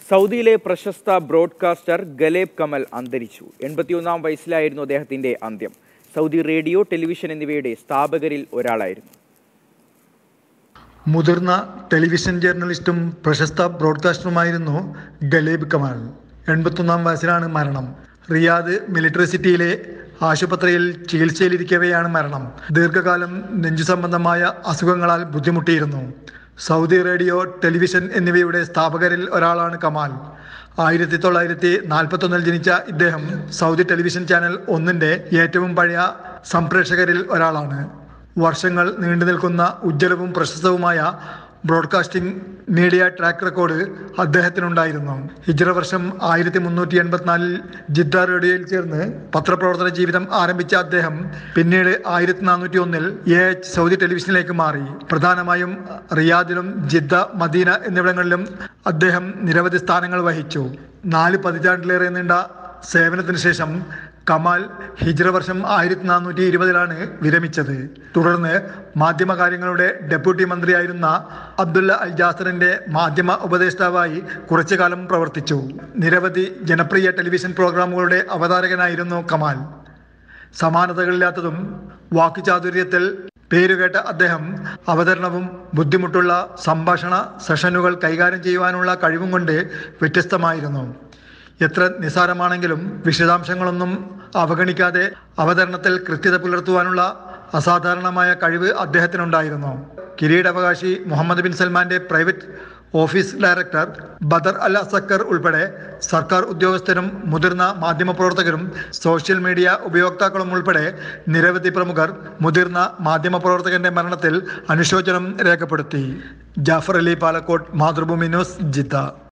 സൗദിയിലെ പ്രശസ്ത ബ്രോഡ്കാസ്റ്റർ ഗലേബ് കമൽ അന്തരിച്ചു എൺപത്തിയൊന്നാം വയസ്സിലായിരുന്നു അദ്ദേഹത്തിന്റെ അന്ത്യം സൗദി റേഡിയോ ടെലിവിഷൻ എന്നിവയുടെ സ്ഥാപകരിൽ ഒരാളായിരുന്നു മുതിർന്ന ടെലിവിഷൻ ജേർണലിസ്റ്റും പ്രശസ്ത ബ്രോഡ്കാസ്റ്ററുമായിരുന്നു ഗലേബ് കമാൽ എൺപത്തൊന്നാം വയസ്സിലാണ് മരണം റിയാദ് മിലിറ്ററി സിറ്റിയിലെ ആശുപത്രിയിൽ ചികിത്സയിലിരിക്കവെയാണ് മരണം ദീർഘകാലം നെഞ്ചു സംബന്ധമായ അസുഖങ്ങളാൽ ബുദ്ധിമുട്ടിയിരുന്നു സൗദി റേഡിയോ ടെലിവിഷൻ എന്നിവയുടെ സ്ഥാപകരിൽ ഒരാളാണ് കമാൽ ആയിരത്തി തൊള്ളായിരത്തി നാൽപ്പത്തൊന്നിൽ ജനിച്ച ഇദ്ദേഹം സൗദി ടെലിവിഷൻ ചാനൽ ഒന്നിൻ്റെ ഏറ്റവും പഴയ സംപ്രേഷകരിൽ ഒരാളാണ് വർഷങ്ങൾ നീണ്ടു നിൽക്കുന്ന ഉജ്ജ്വലവും പ്രശസ്തവുമായ ബ്രോഡ്കാസ്റ്റിംഗ് മീഡിയ ട്രാക്ക് റെക്കോർഡ് അദ്ദേഹത്തിനുണ്ടായിരുന്നു ഹിജ്റ വർഷം ആയിരത്തി മുന്നൂറ്റി എൺപത്തിനാലിൽ ജിദ്ദ റേഡിയോയിൽ ചേർന്ന് പത്രപ്രവർത്തന ജീവിതം ആരംഭിച്ച അദ്ദേഹം പിന്നീട് ആയിരത്തി നാനൂറ്റി ഒന്നിൽ എ എച്ച് സൗദി ടെലിവിഷനിലേക്ക് മാറി പ്രധാനമായും റിയാദിലും ജിദ്ദ മദീന എന്നിവിടങ്ങളിലും അദ്ദേഹം നിരവധി സ്ഥാനങ്ങൾ വഹിച്ചു നാല് പതിറ്റാണ്ടിലേറെ നീണ്ട സേവനത്തിന് ശേഷം കമാൽ ഹിജ്റ വർഷം ആയിരത്തി നാനൂറ്റി ഇരുപതിലാണ് വിരമിച്ചത് തുടർന്ന് മാധ്യമകാര്യങ്ങളുടെ ഡെപ്യൂട്ടി മന്ത്രിയായിരുന്ന അബ്ദുള്ള അൽ ജാസറിന്റെ മാധ്യമ ഉപദേഷ്ടാവായി കുറച്ചു കാലം പ്രവർത്തിച്ചു നിരവധി ജനപ്രിയ ടെലിവിഷൻ പ്രോഗ്രാമുകളുടെ അവതാരകനായിരുന്നു കമാൽ സമാനതകളില്ലാത്തതും വാക്കുചാതുര്യത്തിൽ പേരുകേട്ട അദ്ദേഹം അവതരണവും ബുദ്ധിമുട്ടുള്ള സംഭാഷണ സെഷനുകൾ കൈകാര്യം ചെയ്യുവാനുള്ള കഴിവും കൊണ്ട് വ്യത്യസ്തമായിരുന്നു എത്ര നിസാരമാണെങ്കിലും വിശദാംശങ്ങളൊന്നും അവഗണിക്കാതെ അവതരണത്തിൽ കൃത്യത പുലർത്തുവാനുള്ള അസാധാരണമായ കഴിവ് അദ്ദേഹത്തിനുണ്ടായിരുന്നു കിരീടാവകാശി മുഹമ്മദ് ബിൻ സൽമാന്റെ private office director Bader Al Asaker ഉൾപ്പെടെ സർക്കാർ ഉദ്യോഗസ്ഥരും മുതിർന്ന മാധ്യമപ്രവർത്തകരും സോഷ്യൽ മീഡിയ ഉപയോക്താക്കളും ഉൾപ്പെടെ നിരവധി പ്രമുഖർ മുതിർന്ന മാധ്യമപ്രവർത്തകന്റെ മരണത്തിൽ അനുശോചനം രേഖപ്പെടുത്തി ജാഫർ അലി പാലക്കോട്ട് മാതൃഭൂമി ന്യൂസ് ജിദ്ദ